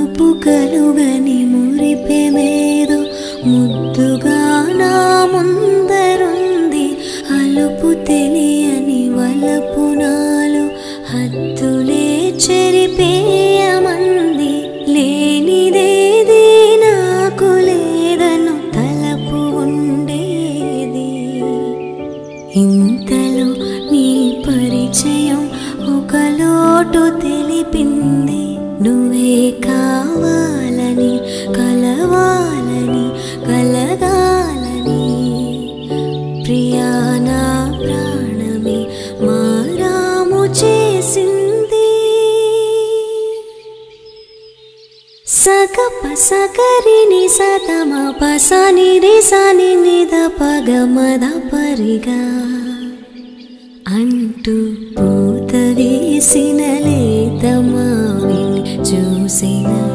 మునుపు కలుగని మురిపెమేదో ముద్దుగా నా ముందరుంది అలుపు తెలియని వలపు నాలో హద్దులే చెరిపేయమంది లేనిదేది నాకు లేదను తలపు ఉండేది ఇంతలో నీ పరిచయం ఒక లోటు తెలిపింది నువ్వే కావాలని కలవాలని కలగాలని ప్రియా నా ప్రాణమే మారాము చేసింది సగప సగరిని సతమ పసని రిసని నిద పగ మద పరిగా అంటూ పూత వేసిన లేత మావిని చూసిన